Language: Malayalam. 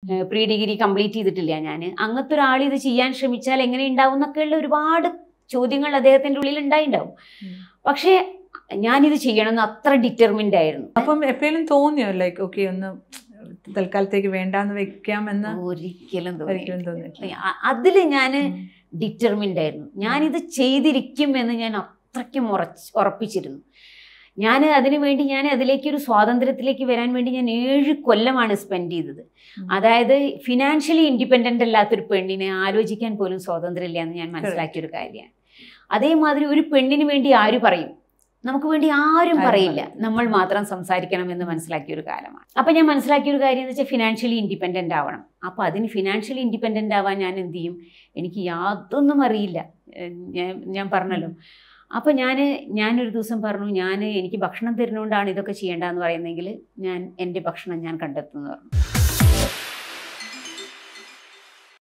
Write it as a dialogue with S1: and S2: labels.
S1: പ്രീ ഡിഗ്രി കംപ്ലീറ്റ് ചെയ്തിട്ടില്ല ഞാൻ അങ്ങനത്തെ ഒരാൾ ഇത് ചെയ്യാൻ ശ്രമിച്ചാൽ എങ്ങനെ ഉണ്ടാവും എന്നൊക്കെയുള്ള ഒരുപാട് ചോദ്യങ്ങൾ അദ്ദേഹത്തിൻ്റെ ഉള്ളിൽ ഉണ്ടായിണ്ടാവും
S2: ഉം.
S1: പക്ഷേ ഞാനിത് ചെയ്യണമെന്ന് അത്ര ഡിറ്റർമിൻഡ് ആയിരുന്നു
S2: അപ്പം എപ്പോഴും തോന്നിയോ ലൈക്ക് ഓക്കെ ഒന്ന് തൽക്കാലത്തേക്ക് വേണ്ടാന്ന് വെക്കാമെന്ന്
S1: ഒരിക്കലും
S2: ഒരിക്കലും
S1: തോന്നി
S2: തോന്നിയിട്ടില്ല
S1: അതിൽ ഞാൻ
S2: ഉം.
S1: ഡിറ്റർമിൻഡ് ആയിരുന്നു ഞാനിത് ചെയ്തിരിക്കും എന്ന് ഞാൻ അത്രയ്ക്കും ഉറച്ച് ഉറപ്പിച്ചിരുന്നു ഞാൻ അതിനു വേണ്ടി ഞാൻ അതിലേക്ക് ഒരു സ്വാതന്ത്ര്യത്തിലേക്ക് വരാൻ വേണ്ടി ഞാൻ ഏഴ് കൊല്ലമാണ് സ്പെൻഡ് ചെയ്തത്
S2: ഉം.
S1: അതായത് ഫിനാൻഷ്യലി ഇൻഡിപെൻഡൻ്റ് അല്ലാത്തൊരു പെണ്ണിനെ ആലോചിക്കാൻ പോലും സ്വാതന്ത്ര്യമില്ല എന്ന് ഞാൻ മനസ്സിലാക്കിയ ഒരു കാര്യമാണ് അതേമാതിരി ഒരു പെണ്ണിന് വേണ്ടി ആര് പറയും നമുക്ക് വേണ്ടി ആരും
S2: ആരും
S1: പറയില്ല
S2: പറയില്ല.
S1: നമ്മൾ മാത്രം സംസാരിക്കണം എന്ന് മനസ്സിലാക്കിയ ഒരു കാലമാണ് അപ്പം ഞാൻ മനസ്സിലാക്കിയ ഒരു കാര്യം എന്ന് വെച്ചാൽ ഫിനാൻഷ്യലി ഇൻഡിപെൻഡൻ്റ് ആവണം അപ്പോൾ അതിന് ഫിനാൻഷ്യലി ഇൻഡിപെൻഡൻ്റ് ആവാൻ ഞാൻ എന്ത് ചെയ്യും എനിക്ക് യാതൊന്നും അറിയില്ല ഏഹ് ഞാൻ ഞാൻ പറഞ്ഞല്ലോ അപ്പോൾ ഞാൻ ഞാനൊരു ദിവസം പറഞ്ഞു ഞാൻ എനിക്ക് ഭക്ഷണം തരുന്നതുകൊണ്ടാണ് ഇതൊക്കെ ചെയ്യേണ്ടതെന്ന് പറയുന്നെങ്കിൽ ഞാൻ എൻ്റെ ഭക്ഷണം ഞാൻ കണ്ടെത്തുമെന്ന് പറഞ്ഞു